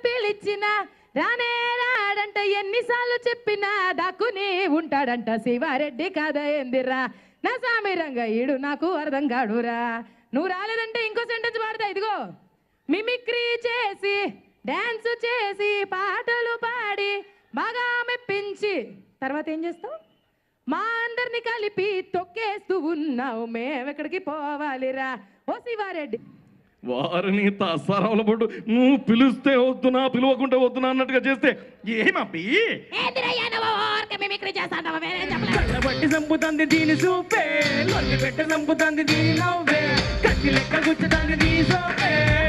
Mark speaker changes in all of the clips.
Speaker 1: పిలిచిన రానే రాడంట ఎన్నిసార్లు చెప్పినా దాక్కుని ఉంటాడంట శివారెడ్డి కథ ఏందిరా నా సామిరంగ ఈడు నాకు అర్థం కాడురా నువ్వు రాలేదంటే ఇంకో సెంటెన్స్ పాడతా ఇదిగో మిమిక్రీ చేసి డాన్స్ చేసి పాటలు పాడి బాగా మెప్పించి తర్వాత ఏం చేస్తావు మా అందరిని కలిపి తొక్కేస్తూ ఉన్నావు మేమెక్కడికి పోవాలిరా ఓ శివారెడ్డి
Speaker 2: వారిని తసారావుల పట్టు నువ్వు పిలిస్తే వద్దునా పిలవకుంటే వద్దునా అన్నట్టుగా చేస్తే ఏమబ్బి
Speaker 3: బట్టి చంపుతుంది దీని సూపే లొల్లి పెట్ట చంపుతుంది దీని నవ్వే కత్తి లెక్క గుచ్చుతుంది దీని సోపే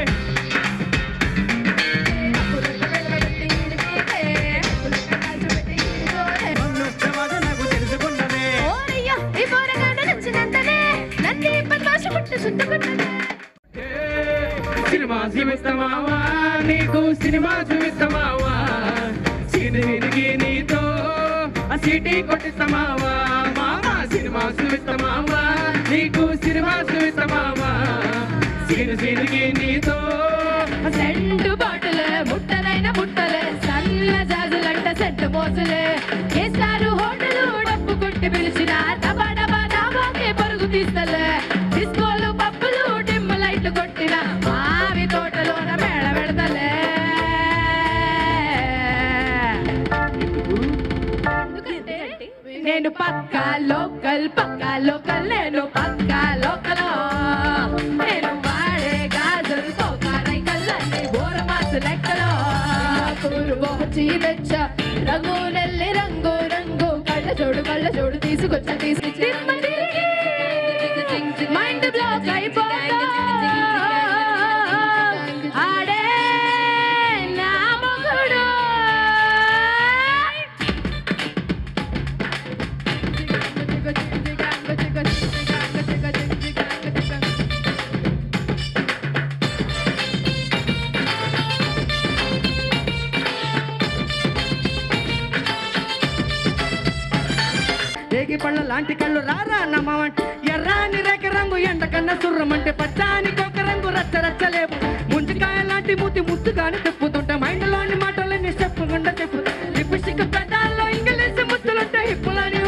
Speaker 3: నొచ్చవాద నాకు తెలుసుకున్నవే
Speaker 4: ఓరయ్యో, ఈ పోరగాడు నచ్చినంతనే నన్ను ఈ బద్మాష పుట్టి చుట్టుకున్నదే.
Speaker 3: సినిమా చూపిస్తామావా నీకు సినిమా చూపిస్తామావా సినిమిరికి నీతో ఆ సిటీ కొట్టిస్తామావా మామా సినిమా చూపిస్తామావా నీకు సినిమా చూపిస్తామావా సిని సినికి నీతో
Speaker 1: సెంటు బాటలే ముట్టనైన ముట్టలే సన్న జాజులంట సెంటు మోసలే కేసారు హోటలు డప్పు కొట్టి పిలిచిన డబా డబా డాబాకే పరుగు తీస్తలే డిస్కోలు పప్పులు డిమ్ లైట్లు కొట్టిన మావి తోటలోన మేళ పెడతలే ఎందుకంటే నేను పక్కా లోకల్ పక్కా లోకల్ నేను పక్కా లోకల్ నేను వాడే గాజులు తోకారై కళ్ళని బోరమాసు లెక్కలో పూర్వోచి వెచ్చ రంగు నెల్లి రంగు రంగు కళ్ళ జోడు కళ్ళ జోడు తీసుకొచ్చి తీసుకొచ్చి మైండ్ బ్లాక్ అయిపోతా ఆడే నా మొగుడు
Speaker 3: రేగి పళ్ళ లాంటి కళ్ళు రారా నమ్మవంట ఎర్రాని రేఖ రంగు ఎండ కన్న సుర్రమంటే పచ్చాని కొక రంగు రచ్చ రచ్చలేవు ముంచికాయ లాంటి మూతి ముద్దుగాని తిప్పుతుంటే మైండ్ లోని మాటలన్నీ చెప్పకుండా చెప్పు లిప్స్టిక్ పెదాల్లో ఇంగ్లీష్ ముద్దులుంటే హిప్పులని